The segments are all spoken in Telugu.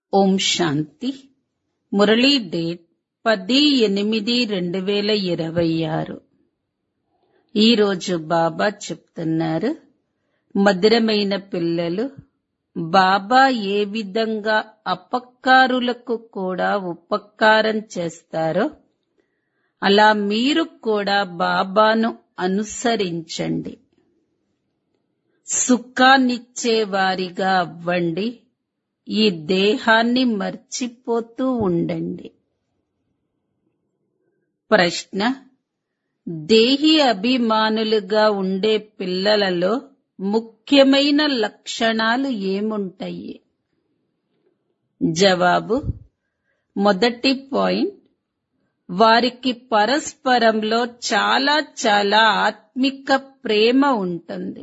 ఓం శాంతి మురళీ డేట్ పది ఎనిమిది రెండు వేల ఇరవై ఆరు ఈరోజు బాబా చెప్తున్నారు మధురమైన పిల్లలు బాబా ఏ విధంగా అపకారులకు కూడా ఉపకారం చేస్తారో అలా మీరు కూడా బాబాను అనుసరించండి సుఖాన్నిచ్చే వారిగా అవ్వండి ఈ దేహాన్ని మర్చిపోతూ ఉండండి ప్రశ్న దేహి అభిమానులుగా ఉండే పిల్లలలో ముఖ్యమైన లక్షణాలు ఏముంటాయి జవాబు మొదటి పాయింట్ వారికి పరస్పరంలో చాలా చాలా ఆత్మిక ప్రేమ ఉంటుంది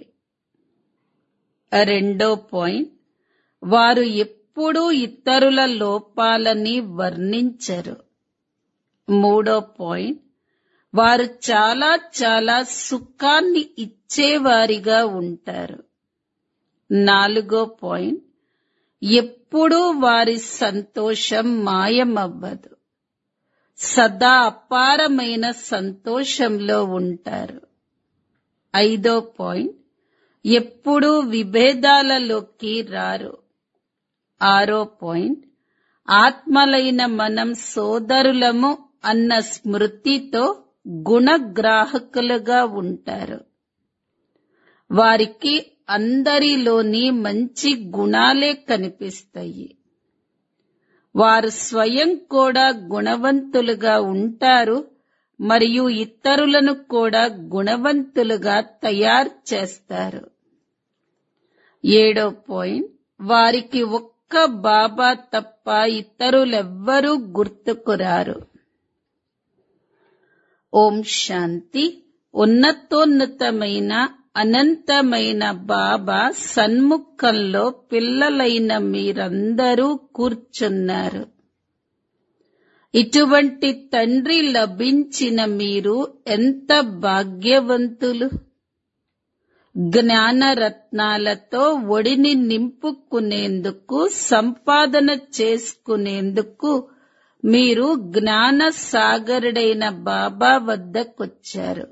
రెండో పాయింట్ వారు ఎప్పుడూ ఇతరుల లోపాలని వర్ణించరు మూడో పాయింట్ వారు చాలా చాలా సుఖాన్ని ఇచ్చేవారిగా ఉంటారు నాలుగో పాయింట్ ఎప్పుడూ వారి సంతోషం మాయమవ్వదు సదా అపారమైన సంతోషంలో ఉంటారు ఐదో పాయింట్ ఎప్పుడూ విభేదాలలోకి రారు ఆరో పాయింట్ ఆత్మలైన మనం సోదరులము అన్న స్మృతితో గుణగ్రాహకులుగా ఉంటారు వారికి అందరిలోని మంచి గుణాలే కనిపిస్తాయి వారు స్వయం కూడా గుణవంతులుగా ఉంటారు మరియు ఇతరులను కూడా గుణవంతులుగా తయారు చేస్తారు ఏడో పాయింట్ వారికి ఒక్క బాబా తప్ప ఇతరులెవ్వరూ గుర్తుకురారు ఓం శాంతి ఉన్నతోన్నతమైన అనంతమైన బాబా సన్ముఖంలో పిల్లలైన మీరందరూ కూర్చున్నారు ఇటువంటి తండ్రి లభించిన మీరు ఎంత భాగ్యవంతులు జ్ఞాన రత్నాలతో ఒడిని నింపుకునేందుకు సంపాదన చేసుకునేందుకు మీరు జ్ఞాన సాగరుడైన బాబా వద్దకొచ్చారు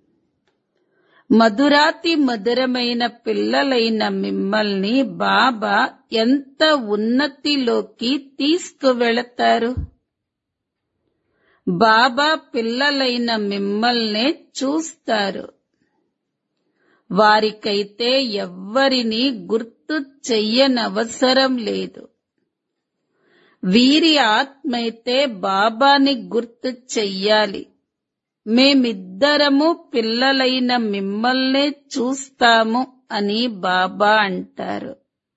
మధురాతి మధురమైన పిల్లలైన మిమ్మల్ని బాబా ఎంత ఉన్నతిలోకి తీసుకువెళతారు బాబా పిల్లలైన మిమ్మల్నే చూస్తారు వారికైతే ఎవ్వరిని గుర్తు చెయ్యనవసరం లేదు వీరి ఆత్మైతే బాబాని గుర్తు చెయ్యాలి మేమిద్దరము పిల్లలైన మిమ్మల్నే చూస్తాము అని బాబా అంటారు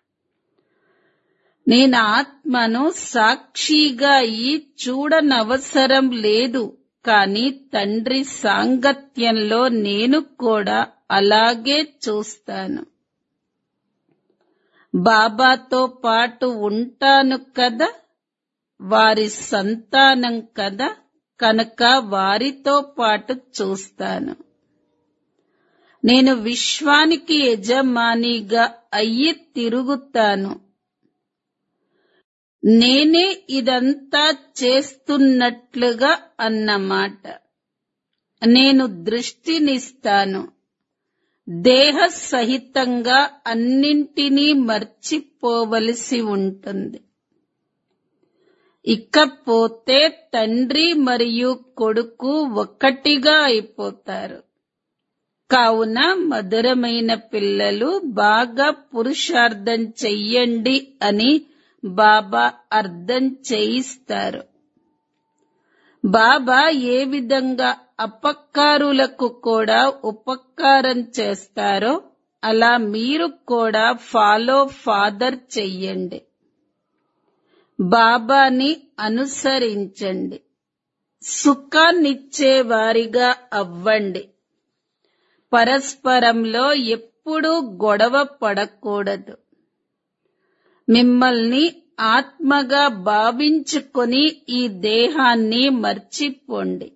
నేను ఆత్మను సాక్షిగా అయి చూడనవసరం లేదు కాని తండ్రి సాంగత్యంలో నేను కూడా అలాగే చూస్తాను బాబాతో పాటు ఉంటాను కదా వారి సంతానం కదా కనుక వారితో పాటు చూస్తాను నేను విశ్వానికి యజమానిగా అయ్యి తిరుగుతాను నేనే ఇదంతా చేస్తున్నట్లుగా అన్నమాట నేను దృష్టినిస్తాను దేహ సహితంగా అన్నింటినీ మర్చిపోవలసి ఉంటుంది ఇకపోతే తండ్రి మరియు కొడుకు ఒక్కటిగా అయిపోతారు కావున మధురమైన పిల్లలు బాగా పురుషార్థం చెయ్యండి అని బాబా అర్థం చేయిస్తారు బాబా ఏ విధంగా అపకారులకు కూడా ఉపకారం చేస్తారో అలా మీరు కూడా ఫాలో ఫాదర్ చెయ్యండి బాబాని అనుసరించండి సుఖాన్నిచ్చే వారిగా అవ్వండి పరస్పరంలో ఎప్పుడూ గొడవ పడకూడదు మిమ్మల్ని ఆత్మగా భావించుకొని ఈ దేహాన్ని మర్చిపోండి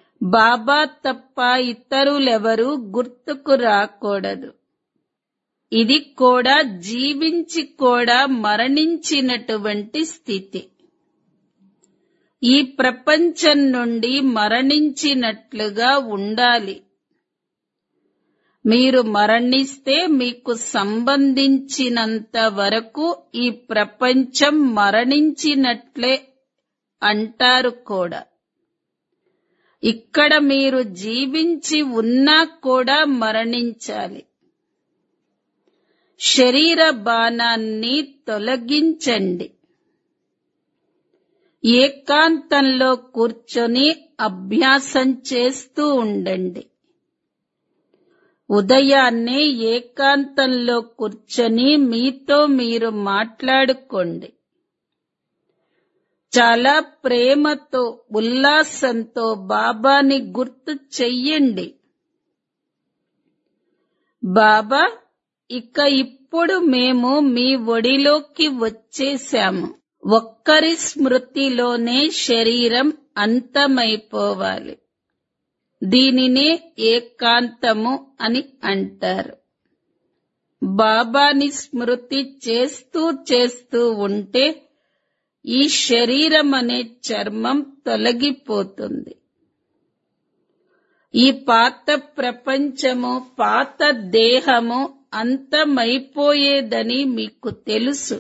బాబా తప్ప ఇతరులెవరూ గుర్తుకు రాకూడదు ఇది కూడా జీవించి కూడా మరణించినటువంటి స్థితి ఈ ప్రపంచం నుండి మరణించినట్లుగా ఉండాలి మీరు మరణిస్తే మీకు సంబంధించినంత వరకు ఈ ప్రపంచం మరణించినట్లే అంటారు కూడా ఇక్కడ మీరు జీవించి ఉన్నా కూడా మరణించాలి శరీర బాణాన్ని తొలగించండి ఏకాంతంలో కూర్చొని అభ్యాసం చేస్తూ ఉండండి ఉదయాన్నే ఏకాంతంలో కూర్చొని మీతో మీరు మాట్లాడుకోండి చాలా ప్రేమతో ఉల్లాసంతో బాబాని గుర్తు చెయ్యండి బాబా ఇక ఇప్పుడు మేము మీ ఒడిలోకి వచ్చేశాము ఒక్కరి స్మృతిలోనే శరీరం అంతమైపోవాలి దీనినే ఏకాంతము అని అంటారు బాబాని స్మృతి చేస్తూ చేస్తూ ఉంటే ఈ శరీరం అనే చర్మం తొలగిపోతుంది ఈ పాత ప్రపంచము పాత దేహము అంతమైపోయేదని మీకు తెలుసు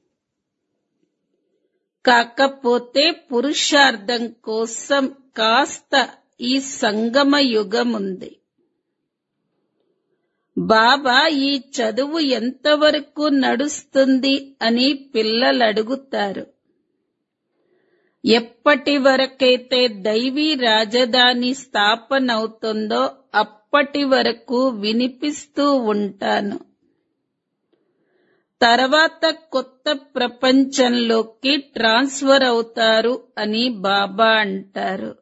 కాకపోతే పురుషార్థం కోసం కాస్త ఈ సంగమ యుగముంది బాబా ఈ చదువు ఎంతవరకు నడుస్తుంది అని పిల్లలు అడుగుతారు ఎప్పటి వరకైతే దైవీ రాజధాని స్థాపన అవుతుందో అప్పటి వరకు వినిపిస్తూ ఉంటాను తర్వాత కొత్త ప్రపంచంలోకి ట్రాన్స్ఫర్ అవుతారు అని బాబా అంటారు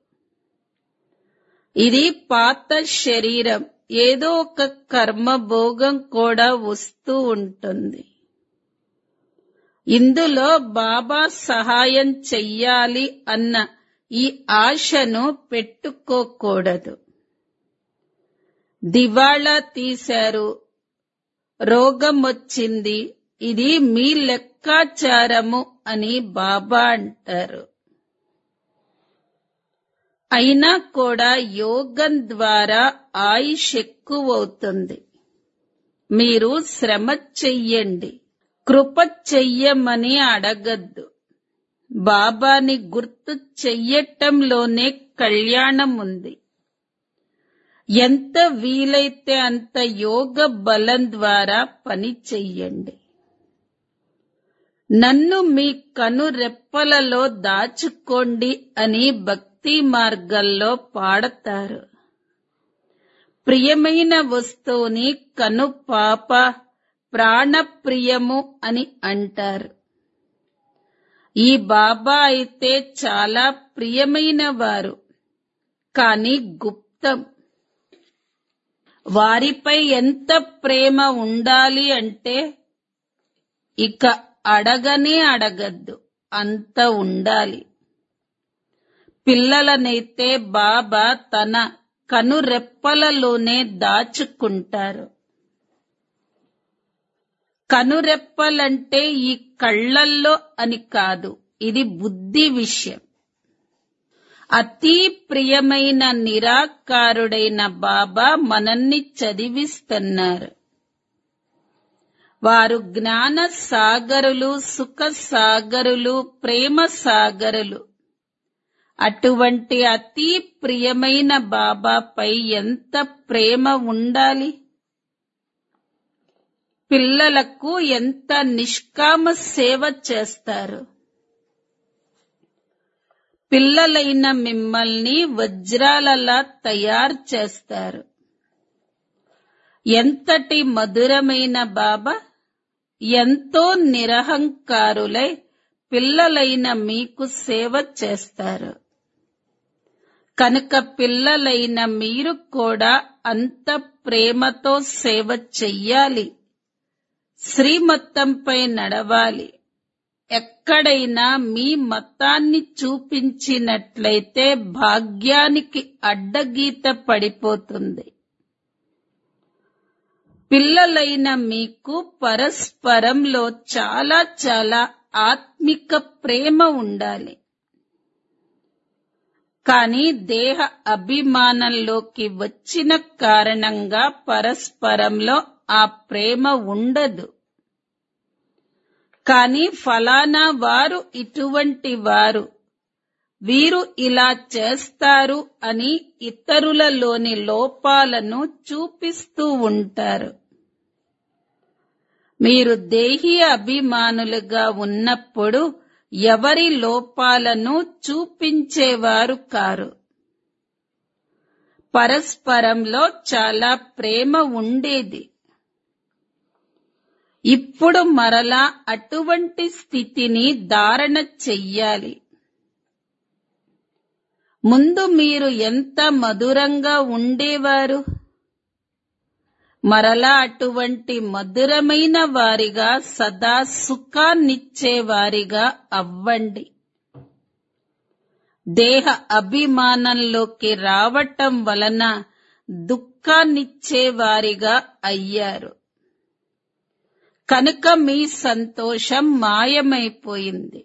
ఇది పాత శరీరం ఏదో ఒక కర్మ భోగం కూడా వస్తూ ఉంటుంది ఇందులో బాబా సహాయం చెయ్యాలి అన్న ఈ ఆశను పెట్టుకోకూడదు దివాళా తీశారు రోగం వచ్చింది ఇది మీ లెక్కాచారము అని బాబా అంటారు అయినా కూడా యోగం ద్వారా ఆయుష్ ఎక్కువవుతుంది మీరు శ్రమ చెయ్యండి కృప చెయ్యమని అడగద్దు బాబాని గుర్తు చెయ్యటంలోనే కళ్యాణం ఉంది ఎంత వీలైతే అంత యోగ బలం ద్వారా పని చెయ్యండి నన్ను మీ కను రెప్పలలో దాచుకోండి అని భక్తి మార్గంలో పాడతారు ప్రియమైన వస్తువుని కను పాప ప్రాణప్రియము అని అంటారు ఈ బాబా అయితే చాలా ప్రియమైన వారు కాని గుప్తం వారిపై ఎంత ప్రేమ ఉండాలి అంటే ఇక అడగనే అడగద్దు అంత ఉండాలి పిల్లలనైతే బాబా తన కనురెప్పలలోనే దాచుకుంటారు కనురెప్పలంటే ఈ కళ్ళల్లో అని కాదు ఇది బుద్ధి విషయం అతి ప్రియమైన నిరాకారుడైన బాబా మనల్ని చదివిస్తున్నారు వారు జ్ఞాన సాగరులు సుఖ సాగరులు ప్రేమ సాగరులు అటువంటి అతి ప్రియమైన బాబాపై ఎంత ప్రేమ ఉండాలి పిల్లలకు ఎంత నిష్కామ సేవ చేస్తారు పిల్లలైన మిమ్మల్ని వజ్రాలలా తయారు చేస్తారు ఎంతటి మధురమైన బాబా ఎంతో నిరహంకారులై పిల్లలైన మీకు సేవ చేస్తారు కనుక పిల్లలైన మీరు కూడా అంత ప్రేమతో సేవ చెయ్యాలి శ్రీమత్తంపై నడవాలి ఎక్కడైనా మీ మతాన్ని చూపించినట్లయితే భాగ్యానికి అడ్డగీత పడిపోతుంది పిల్లలైన మీకు పరస్పరంలో చాలా చాలా ఆత్మిక ప్రేమ ఉండాలి కానీ దేహ అభిమానంలోకి వచ్చిన కారణంగా పరస్పరంలో ఆ ప్రేమ ఉండదు కానీ ఫలానా వారు ఇటువంటి వారు వీరు ఇలా చేస్తారు అని ఇతరులలోని లోపాలను చూపిస్తూ ఉంటారు మీరు దేహీ అభిమానులుగా ఉన్నప్పుడు ఎవరి లోపాలను చూపించేవారు కారు పరస్పరంలో చాలా ప్రేమ ఉండేది ఇప్పుడు మరలా అటువంటి స్థితిని ధారణ చెయ్యాలి ముందు మీరు ఎంత మధురంగా ఉండేవారు మరలా అటువంటి మధురమైన వారిగా సదా సుఖాన్నిచ్చేవారిగా అవ్వండి దేహ అభిమానంలోకి రావటం వలన దుఃఖాన్నిచ్చేవారిగా అయ్యారు కనుక మీ సంతోషం మాయమైపోయింది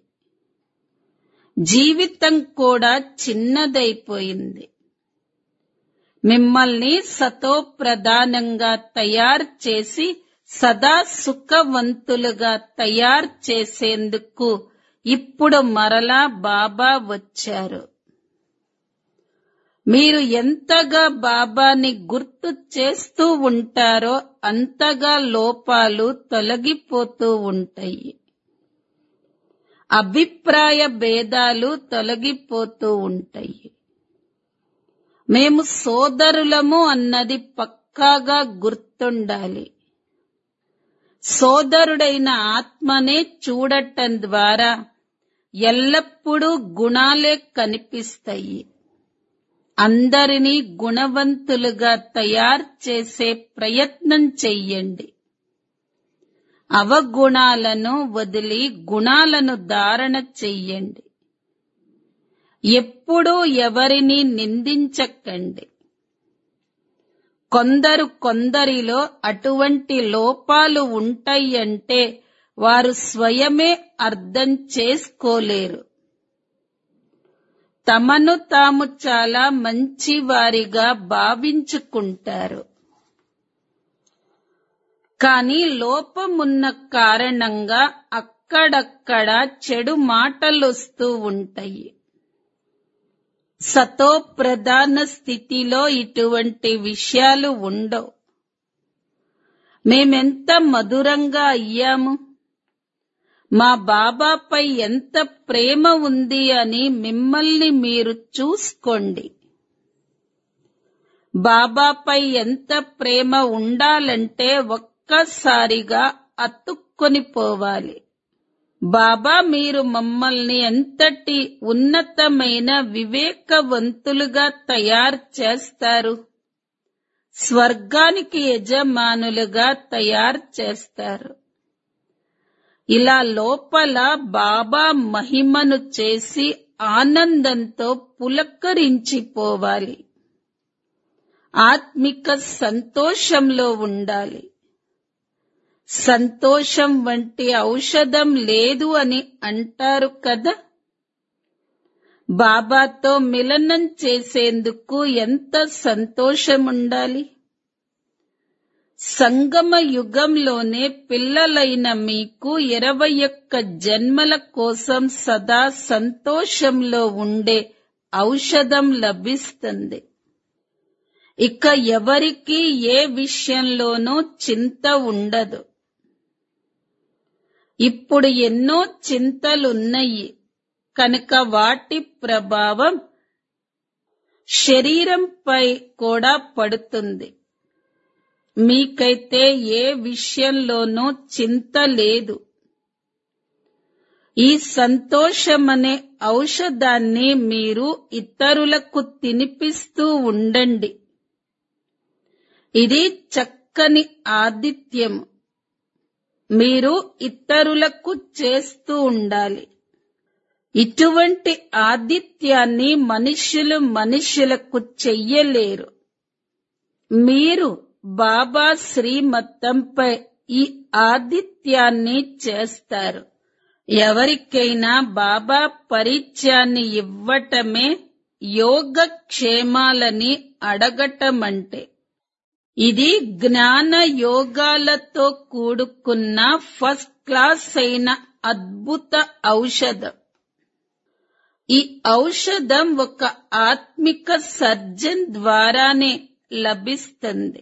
జీవితం కూడా చిన్నదైపోయింది మిమ్మల్ని సతో ప్రధానంగా తయారు చేసి సదా సుఖవంతులుగా తయారు చేసేందుకు ఇప్పుడు మరలా బాబా వచ్చారు మీరు ఎంతగా బాబాని గుర్తు చేస్తూ ఉంటారో అంతగా లోపాలు తొలగిపోతూ ఉంటాయి అభిప్రాయ భేదాలు తొలగిపోతూ ఉంటాయి మేము సోదరులము అన్నది పక్కాగా గుర్తుండాలి సోదరుడైన ఆత్మనే చూడటం ద్వారా ఎల్లప్పుడూ గుణాలే కనిపిస్తాయి అందరినీ గుణవంతులుగా తయారు చేసే ప్రయత్నం చెయ్యండి అవగుణాలను వదిలి గుణాలను ధారణ చెయ్యండి ఎప్పుడూ ఎవరిని నిందించకండి కొందరు కొందరిలో అటువంటి లోపాలు ఉంటాయంటే వారు స్వయమే అర్థం చేసుకోలేరు తమను తాము చాలా మంచివారిగా భావించుకుంటారు కానీ లోపమున్న కారణంగా అక్కడక్కడ చెడు మాటలొస్తూ ఉంటాయి సతో ప్రధాన స్థితిలో ఇటువంటి విషయాలు ఉండవు మేమెంత మధురంగా అయ్యాము మా బాబాపై ఎంత ప్రేమ ఉంది అని మిమ్మల్ని మీరు చూసుకోండి బాబాపై ఎంత ప్రేమ ఉండాలంటే ఒక్కసారిగా అతుక్కొని పోవాలి బాబా మీరు మమ్మల్ని ఎంతటి ఉన్నతమైన వివేకవంతులుగా తయారు చేస్తారు స్వర్గానికి యజమానులుగా తయారు చేస్తారు ఇలా లోపల బాబా మహిమను చేసి ఆనందంతో పులక్కరించిపోవాలి ఆత్మిక సంతోషంలో ఉండాలి సంతోషం వంటి ఔషధం లేదు అని అంటారు కదా బాబాతో మిలనం చేసేందుకు ఎంత సంతోషం ఉండాలి సంగమ యుగంలోనే పిల్లలైన మీకు ఇరవై ఒక్క జన్మల కోసం సదా సంతోషంలో ఉండే ఔషధం లభిస్తుంది ఇక ఎవరికి ఏ విషయంలోనూ చింత ఉండదు ఇప్పుడు ఎన్నో చింతలున్నాయి కనుక వాటి ప్రభావం శరీరంపై కూడా పడుతుంది మీకైతే ఏ విషయంలోనూ చింత లేదు ఈ సంతోషమనే ఔషధాన్ని మీరు ఇతరులకు తినిపిస్తూ ఉండండి ఇది చక్కని ఆదిత్యము మీరు ఇతరులకు చేస్తూ ఉండాలి ఇటువంటి ఆదిత్యాన్ని మనుష్యులు మనుష్యులకు చెయ్యలేరు మీరు బాబా శ్రీమతంపై ఈ ఆదిత్యాన్ని చేస్తారు ఎవరికైనా బాబా పరిచయాన్ని ఇవ్వటమే యోగక్షేమాలని అడగటమంటే ఇది జ్ఞాన యోగాలతో కూడుకున్న ఫస్ట్ క్లాస్ అయిన అద్భుత ఔషధం ఈ ఔషధం ఒక ఆత్మిక సర్జన్ ద్వారానే లభిస్తుంది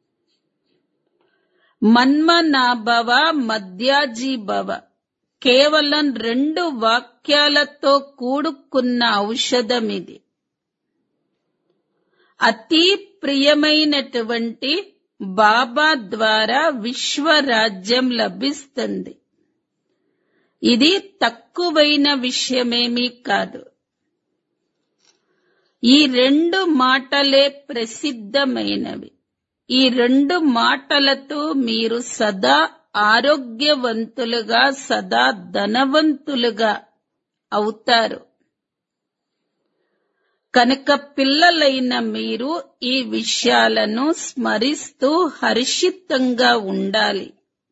మన్మనాభవ మధ్యాజీభవ కేవలం రెండు వాక్యాలతో కూడుకున్న ఔషధం ఇది అతి ప్రియమైనటువంటి బాబా ద్వారా విశ్వరాజ్యం లభిస్తుంది ఇది తక్కువైన విషయమేమీ కాదు ఈ రెండు మాటలే ప్రసిద్ధమైనవి ఈ రెండు మాటలతో మీరు సదా ఆరోగ్యవంతులుగా సదా ధనవంతులుగా అవుతారు కనుక పిల్లలైన మీరు ఈ విషయాలను స్మరిస్తూ హర్షితంగా ఉండాలి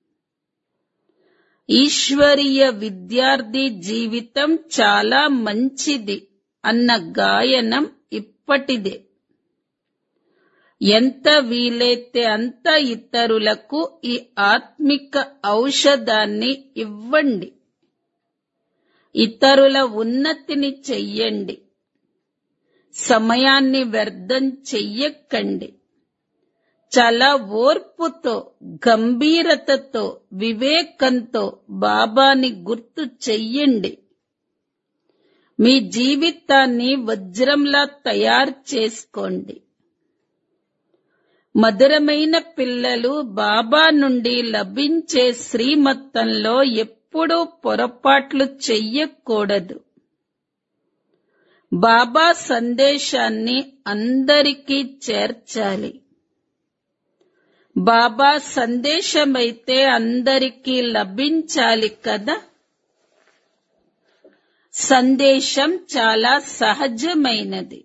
ఈశ్వరీయ విద్యార్థి జీవితం చాలా మంచిది అన్న గాయనం ఇప్పటిదే ఎంత వీలైతే అంత ఇతరులకు ఈ ఆత్మిక ఔషధాన్ని ఇవ్వండి ఇతరుల ఉన్నతిని చెయ్యండి సమయాన్ని వ్యర్థం చెయ్యకండి చాలా ఓర్పుతో గంభీరతతో వివేకంతో బాబాని గుర్తు చెయ్యండి మీ జీవితాన్ని వజ్రంలా తయారు చేసుకోండి మధురమైన పిల్లలు బాబా నుండి లభించే శ్రీమత్తంలో ఎప్పుడూ పొరపాట్లు చెయ్యకూడదు బాబా సందేశాన్ని అందరికీ చేర్చాలి బాబా సందేశమైతే అందరికీ లభించాలి కదా సందేశం చాలా సహజమైనది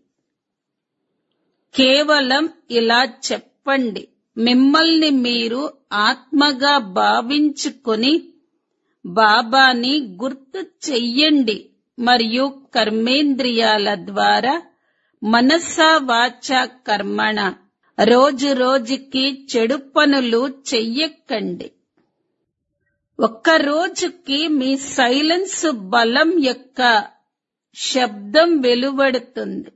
కేవలం ఇలా చెప్పండి మిమ్మల్ని మీరు ఆత్మగా భావించుకొని బాబాని గుర్తు చెయ్యండి మరియు కర్మేంద్రియాల ద్వారా మనసా వాచ కర్మణ రోజు రోజుకి చెడు పనులు చెయ్యకండి ఒక్క రోజుకి మీ సైలెన్స్ బలం యొక్క శబ్దం వెలువడుతుంది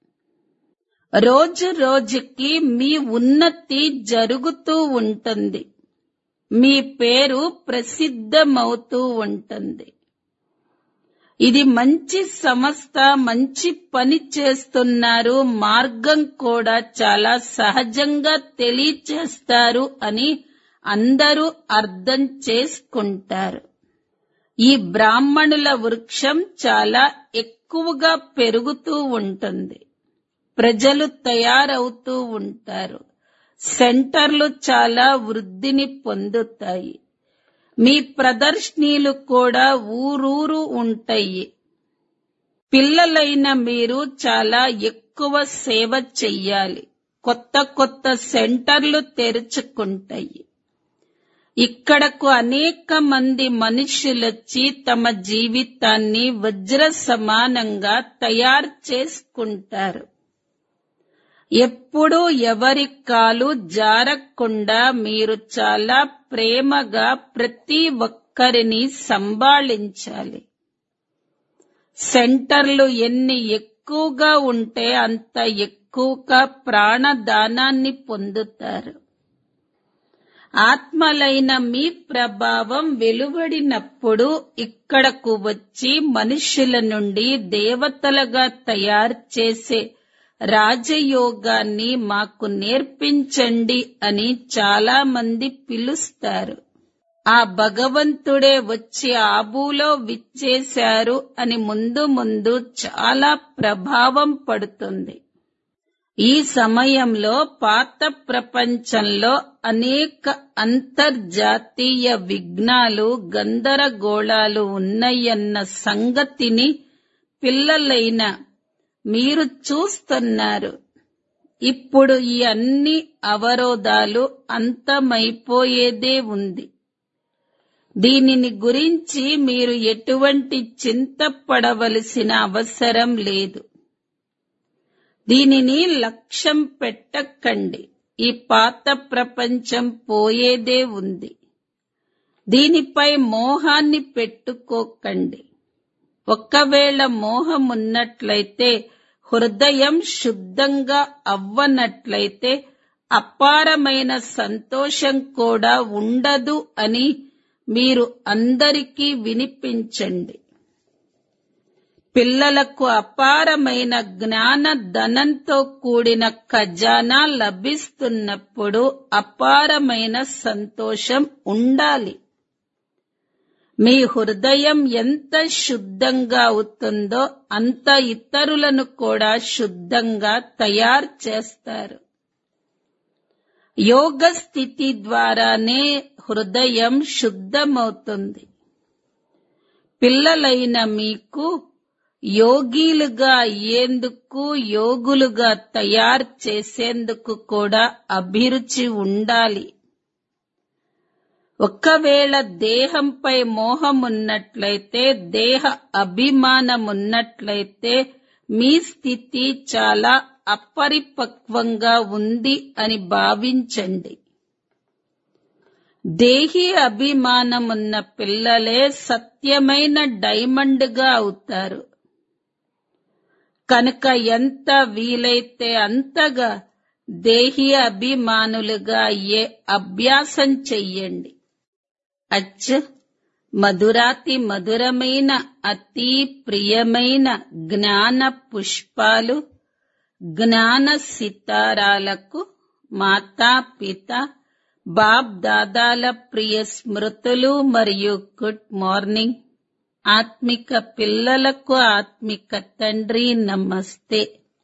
రోజు రోజుకి మీ ఉన్నతి జరుగుతూ ఉంటుంది మీ పేరు ప్రసిద్ధమవుతూ ఉంటుంది ఇది మంచి సంస్థ మంచి పని చేస్తున్నారు మార్గం కూడా చాలా సహజంగా తెలియచేస్తారు అని అందరూ అర్థం చేసుకుంటారు ఈ బ్రాహ్మణుల వృక్షం చాలా ఎక్కువగా పెరుగుతూ ఉంటుంది ప్రజలు తయారవుతూ ఉంటారు సెంటర్లు చాలా వృద్ధిని పొందుతాయి మీ ప్రదర్శనీలు కూడా ఊరూరు ఉంటాయి పిల్లలైన మీరు చాలా ఎక్కువ సేవ చెయ్యాలి కొత్త కొత్త సెంటర్లు తెరుచుకుంటాయి ఇక్కడకు అనేక మంది మనుషులొచ్చి తమ జీవితాన్ని వజ్ర సమానంగా తయారు చేసుకుంటారు ఎప్పుడూ ఎవరి కాలు జారకుండా మీరు చాలా ప్రేమగా ప్రతి ఒక్కరిని సంభాళించాలి సెంటర్లు ఎన్ని ఎక్కువగా ఉంటే అంత ఎక్కువగా ప్రాణదానాన్ని పొందుతారు ఆత్మలైన మీ ప్రభావం వెలువడినప్పుడు ఇక్కడకు వచ్చి మనుషుల నుండి దేవతలుగా తయారు చేసే రాజయోగాన్ని మాకు నేర్పించండి అని చాలా మంది పిలుస్తారు ఆ భగవంతుడే వచ్చి ఆబూలో విచ్చేశారు అని ముందు ముందు చాలా ప్రభావం పడుతుంది ఈ సమయంలో పాత ప్రపంచంలో అనేక అంతర్జాతీయ విఘ్నాలు గందరగోళాలు ఉన్నాయన్న సంగతిని పిల్లలైన మీరు చూస్తున్నారు ఇప్పుడు ఈ అన్ని అవరోధాలు అంతమైపోయేదే ఉంది దీనిని గురించి మీరు ఎటువంటి చింత పడవలసిన అవసరం లేదు దీనిని లక్ష్యం పెట్టకండి ఈ పాత ప్రపంచం పోయేదే ఉంది దీనిపై మోహాన్ని పెట్టుకోకండి ఒక్కవేళ మోహం ఉన్నట్లయితే హృదయం శుద్ధంగా అవ్వనట్లయితే అపారమైన సంతోషం కూడా ఉండదు అని మీరు అందరికీ వినిపించండి పిల్లలకు అపారమైన జ్ఞాన ధనంతో కూడిన ఖజానా లభిస్తున్నప్పుడు అపారమైన సంతోషం ఉండాలి మీ హృదయం ఎంత శుద్ధంగా అవుతుందో అంత ఇతరులను కూడా శుద్ధంగా తయారు చేస్తారు యోగ స్థితి ద్వారానే హృదయం శుద్ధమవుతుంది పిల్లలైన మీకు యోగీలుగా అయ్యేందుకు యోగులుగా తయారు చేసేందుకు కూడా అభిరుచి ఉండాలి ఒక్కవేళ దేహంపై మోహం ఉన్నట్లయితే దేహ అభిమానం ఉన్నట్లయితే మీ స్థితి చాలా అపరిపక్వంగా ఉంది అని భావించండి దేహి అభిమానమున్న పిల్లలే సత్యమైన డైమండ్గా అవుతారు కనుక ఎంత వీలైతే అంతగా దేహి అభిమానులుగా అయ్యే అభ్యాసం చెయ్యండి అచ్చ మధురాతి మధురమైన అతి ప్రియమైన జ్ఞాన పుష్పాలు జ్ఞాన సితారాలకు మాతా పిత బాబ్ దాదాల ప్రియ స్మృతులు మరియు గుడ్ మార్నింగ్ ఆత్మిక పిల్లలకు ఆత్మిక తండ్రి నమస్తే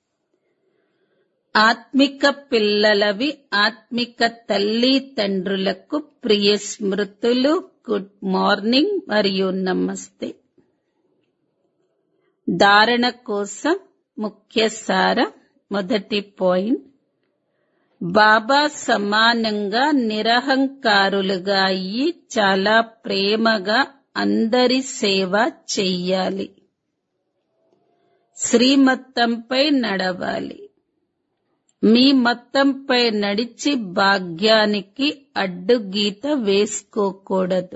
ఆత్మిక పిల్లలవి ఆత్మిక తల్లి తండ్రులకు ప్రియ స్మృతులు గుడ్ మార్నింగ్ మరియు నమస్తే ధారణ కోసం ముఖ్య సార మొదటి పాయింట్ బాబా సమానంగా నిరహంకారులుగా అయ్యి చాలా ప్రేమగా అందరి సేవ చెయ్యాలి శ్రీమత్తంపై నడవాలి మీ మత్తంపై నడిచి భాగ్యానికి అడ్డుగీత వేసుకోకూడదు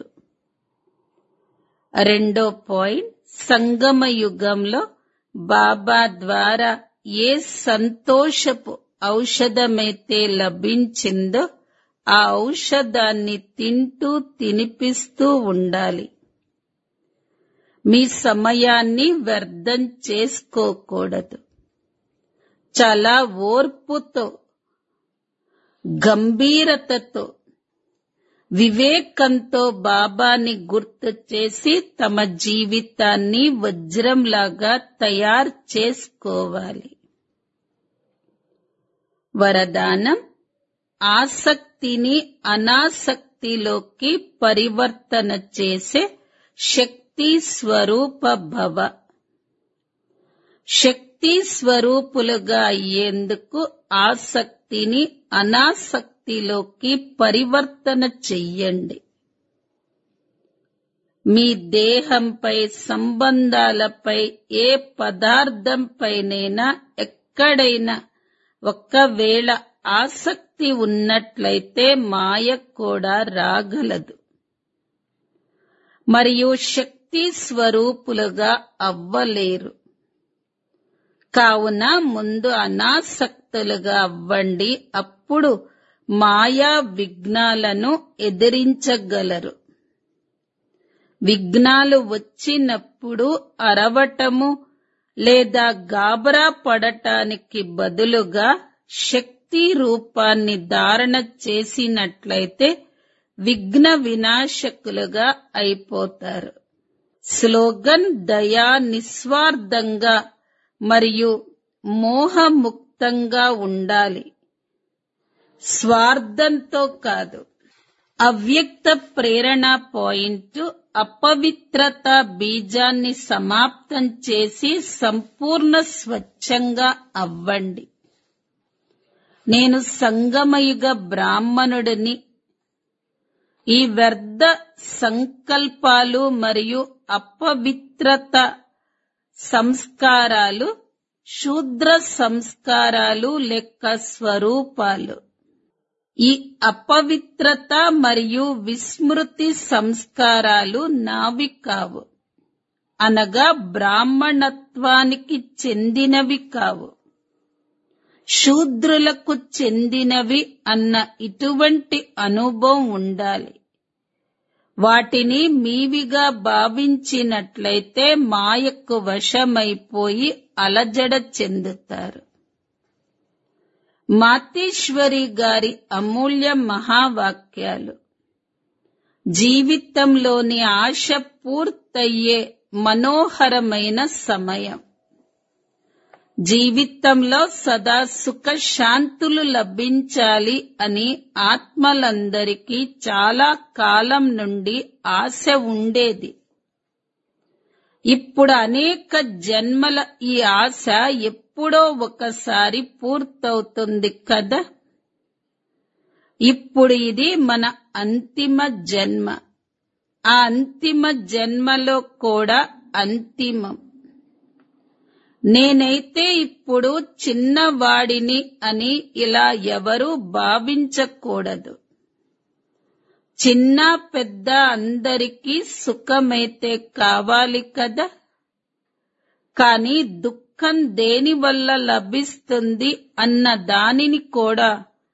రెండో పాయింట్ సంగమ యుగంలో బాబా ద్వారా ఏ సంతోషపు ఔషధమైతే లభించిందో ఆ ఔషధాన్ని తింటూ తినిపిస్తూ ఉండాలి మీ సమయాన్ని వ్యర్థం చేసుకోకూడదు చాలా ఓర్పుతో గంభీరతతో వివేకంతో బాబాని గుర్తు చేసి తమ జీవితాన్ని వజ్రంలాగా తయారు చేసుకోవాలి వరదానం ఆసక్తిని అనాసక్తిలోకి పరివర్తన చేసే శక్తి స్వరూప భవ శక్తి స్వరూపులుగా అయ్యేందుకు ఆసక్తిని అనాసక్తిలోకి పరివర్తన చెయ్యండి మీ దేహంపై సంబంధాలపై ఏ పదార్థంపైనైనా ఎక్కడైనా ఒక్కవేళ ఆసక్తి ఉన్నట్లయితే మాయ కూడా రాగలదు మరియు శక్తి స్వరూపులుగా అవ్వలేరు కావున ముందు అనాసక్తులుగా అవ్వండి అప్పుడు మాయా విఘ్నాలను ఎదిరించగలరు విఘ్నాలు వచ్చినప్పుడు అరవటము లేదా గాబరా పడటానికి బదులుగా శక్తి రూపాన్ని ధారణ చేసినట్లయితే విఘ్న వినాశకులుగా అయిపోతారు స్లోగన్ దయా నిస్వార్థంగా మరియు మోహముక్తంగా ఉండాలి స్వార్థంతో కాదు అవ్యక్త ప్రేరణ పాయింట్ అపవిత్రత బీజాన్ని సమాప్తం చేసి సంపూర్ణ స్వచ్ఛంగా అవ్వండి నేను సంగమయుగ బ్రాహ్మణుడిని ఈ వ్యర్థ సంకల్పాలు మరియు అపవిత్రత సంస్కారాలు శూద్ర సంస్కారాలు లెక్క స్వరూపాలు ఈ అపవిత్రత మరియు విస్మృతి సంస్కారాలు నావి కావు అనగా బ్రాహ్మణత్వానికి చెందినవి కావు శూద్రులకు చెందినవి అన్న ఇటువంటి అనుభవం ఉండాలి వాటిని మీవిగా భావించినట్లయితే మాయకు వశమైపోయి అలజడ చెందుతారు మాతేశ్వరి గారి అమూల్య మహావాక్యాలు జీవితంలోని ఆశ పూర్తయ్యే మనోహరమైన సమయం జీవితంలో సదా సుఖ శాంతులు లభించాలి అని ఆత్మలందరికీ చాలా కాలం నుండి ఆశ ఉండేది ఇప్పుడు అనేక జన్మల ఈ ఆశ ఎప్పుడో ఒకసారి పూర్తవుతుంది కదా ఇప్పుడు ఇది మన అంతిమ జన్మ ఆ అంతిమ జన్మలో కూడా అంతిమం నేనైతే ఇప్పుడు చిన్నవాడిని అని ఇలా ఎవరూ భావించకూడదు చిన్న పెద్ద అందరికీ సుఖమైతే కావాలి కదా కానీ దుఃఖం దేని వల్ల లభిస్తుంది అన్న దానిని కూడా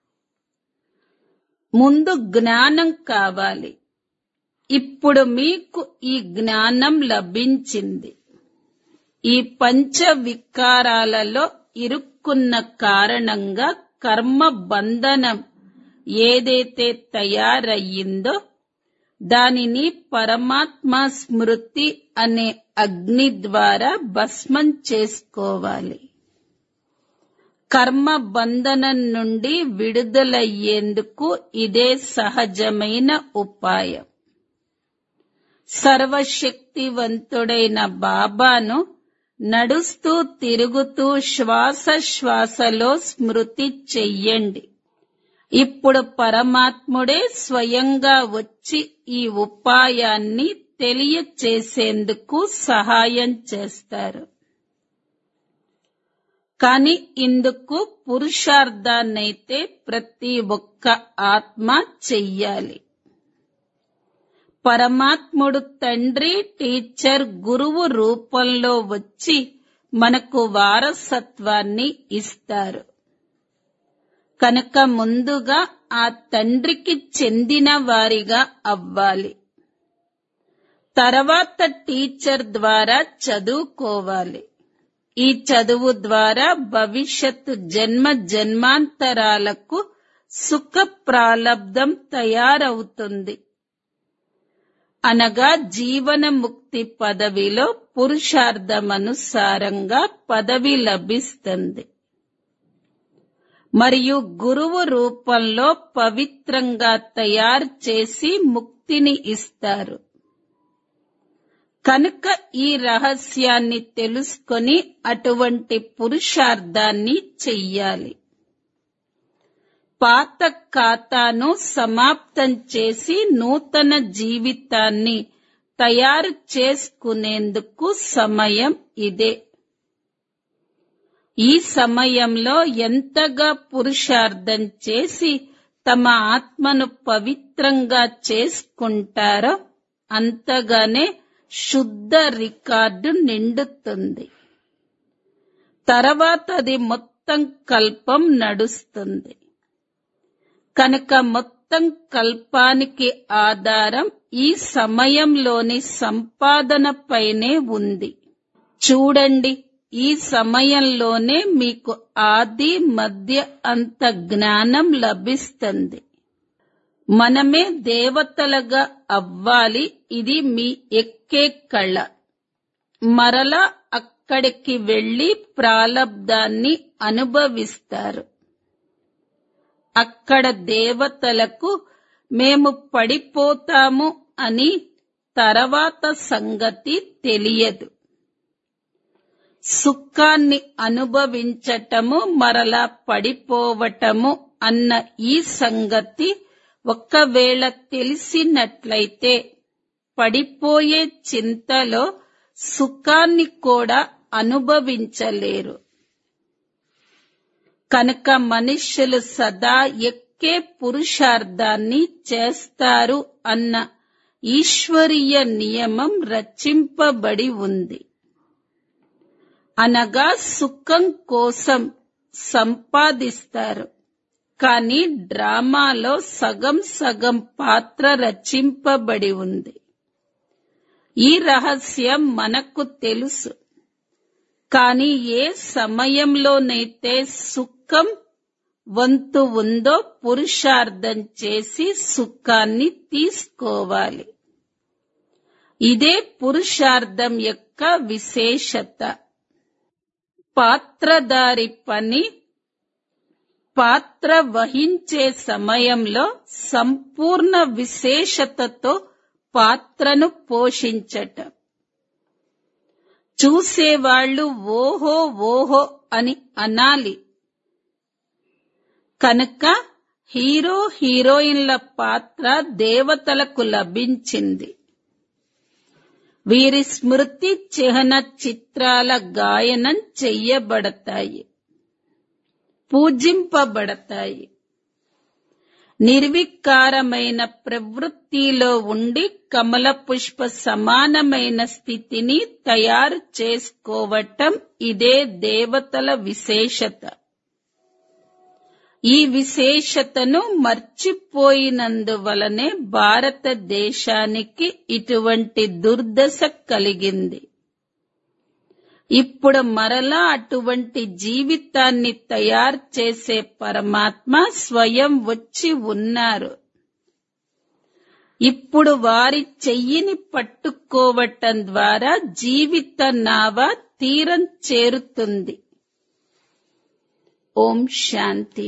ముందు జ్ఞానం కావాలి ఇప్పుడు మీకు ఈ జ్ఞానం లభించింది ఈ పంచ వికారాలలో ఇరుక్కున్న కారణంగా కర్మ బంధనం ఏదైతే తయారయ్యిందో దానిని పరమాత్మ స్మృతి అనే అగ్ని ద్వారా భస్మం చేసుకోవాలి కర్మ బంధనం నుండి విడుదలయ్యేందుకు ఇదే సహజమైన ఉపాయం సర్వశక్తివంతుడైన బాబాను నడుస్తూ తిరుగుతూ శ్వాస శ్వాసలో స్మృతి చెయ్యండి ఇప్పుడు పరమాత్ముడే స్వయంగా వచ్చి ఈ ఉపాయాన్ని తెలియచేసేందుకు సహాయం చేస్తారు కాని ఇందుకు పురుషార్థాన్నైతే ప్రతి ఒక్క ఆత్మ చెయ్యాలి పరమాత్ముడు తండ్రి టీచర్ గురువు రూపంలో వచ్చి మనకు వారసత్వాన్ని ఇస్తారు కనుక ముందుగా ఆ తండ్రికి చెందిన వారిగా అవ్వాలి తర్వాత టీచర్ ద్వారా చదువుకోవాలి ఈ చదువు ద్వారా భవిష్యత్తు జన్మ జన్మాంతరాలకు సుఖ ప్రాలబ్ధం తయారవుతుంది అనగా జీవన ముక్తి పదవిలో పురుషార్థమనుసారంగా పదవి లభిస్తుంది మరియు గురువు రూపంలో పవిత్రంగా తయారు చేసి ముక్తిని ఇస్తారు కనుక ఈ రహస్యాన్ని తెలుసుకొని అటువంటి పురుషార్థాన్ని చెయ్యాలి పాత ఖాతాను సమాప్తం చేసి నూతన జీవితాన్ని తయారు చేసుకునేందుకు సమయం ఇదే ఈ సమయంలో ఎంతగా పురుషార్థం చేసి తమ ఆత్మను పవిత్రంగా చేసుకుంటారో అంతగానే శుద్ధ రికార్డు నిండుతుంది తర్వాత అది మొత్తం కల్పం నడుస్తుంది కనుక మొత్తం కల్పానికి ఆధారం ఈ సమయంలోని సంపాదనపైనే ఉంది చూడండి ఈ సమయంలోనే మీకు ఆది మధ్య అంత జ్ఞానం లభిస్తుంది మనమే దేవతలుగా అవ్వాలి ఇది మీ ఎక్కే కళ మరలా అక్కడికి వెళ్లి ప్రాలబ్ధాన్ని అనుభవిస్తారు అక్కడ దేవతలకు మేము పడిపోతాము అని తర్వాత సంగతి తెలియదు సుఖాన్ని అనుభవించటము మరలా పడిపోవటము అన్న ఈ సంగతి ఒక్కవేళ తెలిసినట్లయితే పడిపోయే చింతలో సుఖాన్ని కూడా అనుభవించలేరు కనుక మనుష్యులు సదా ఎక్కే పురుషార్థాన్ని చేస్తారు అన్న ఈశ్వరీయ నియమం రచింపబడి ఉంది అనగా సుఖం కోసం సంపాదిస్తారు కానీ డ్రామాలో సగం సగం పాత్ర రచింపబడి ఉంది ఈ రహస్యం మనకు తెలుసు కానీ ఏ సమయంలోనైతే సుఖం వంతు ఉందో పురుషార్థం చేసి సుఖాన్ని తీసుకోవాలి ఇదే పురుషార్థం యొక్క విశేషత పాత్రధారి పని పాత్ర వహించే సమయంలో సంపూర్ణ విశేషతతో పాత్రను పోషించటం చూసేవాళ్లు ఓహో ఓహో అని అనాలి కనుక హీరో హీరోయిన్ల పాత్ర దేవతలకు లభించింది వీరి స్మృతి చిహ్న చిత్రాల గాయనం చెయ్యబడతాయి పూజింపబడతాయి నిర్వికారమైన ప్రవృత్తిలో ఉండి కమల పుష్ప సమానమైన స్థితిని తయారు చేసుకోవటం ఇదే దేవతల విశేషత ఈ విశేషతను మర్చిపోయినందువలనే భారతదేశానికి ఇటువంటి దుర్దశ కలిగింది ఇప్పుడు మరలా అటువంటి జీవితాన్ని తయారు చేసే పరమాత్మ స్వయం వచ్చి ఉన్నారు ఇప్పుడు వారి చెయ్యిని పట్టుకోవటం ద్వారా జీవిత నావ తీరం చేరుతుంది ఓం శాంతి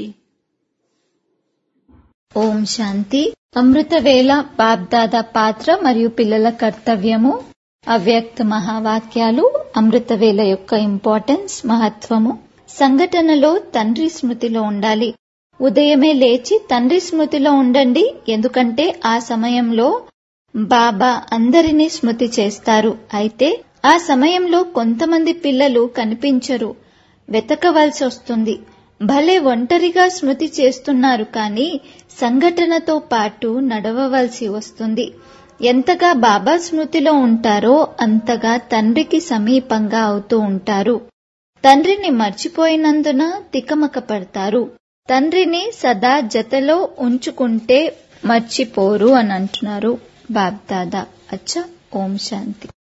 ఓం శాంతి అమృతవేళ బాబ్దాదా పాత్ర మరియు పిల్లల కర్తవ్యము అవ్యక్త మహావాక్యాలు అమృతవేళ యొక్క ఇంపార్టెన్స్ మహత్వము సంఘటనలో తండ్రి స్మృతిలో ఉండాలి ఉదయమే లేచి తండ్రి స్మృతిలో ఉండండి ఎందుకంటే ఆ సమయంలో బాబా అందరినీ స్మృతి చేస్తారు అయితే ఆ సమయంలో కొంతమంది పిల్లలు కనిపించరు వెతకవలసి వస్తుంది భలే ఒంటరిగా స్మృతి చేస్తున్నారు కానీ సంఘటనతో పాటు నడవవలసి వస్తుంది ఎంతగా బాబా స్మృతిలో ఉంటారో అంతగా తండ్రికి సమీపంగా అవుతూ ఉంటారు తండ్రిని మర్చిపోయినందున తికమక పడతారు తండ్రిని సదా జతలో ఉంచుకుంటే మర్చిపోరు అని అంటున్నారు బాబ్దాదా అచ్చా ఓం శాంతి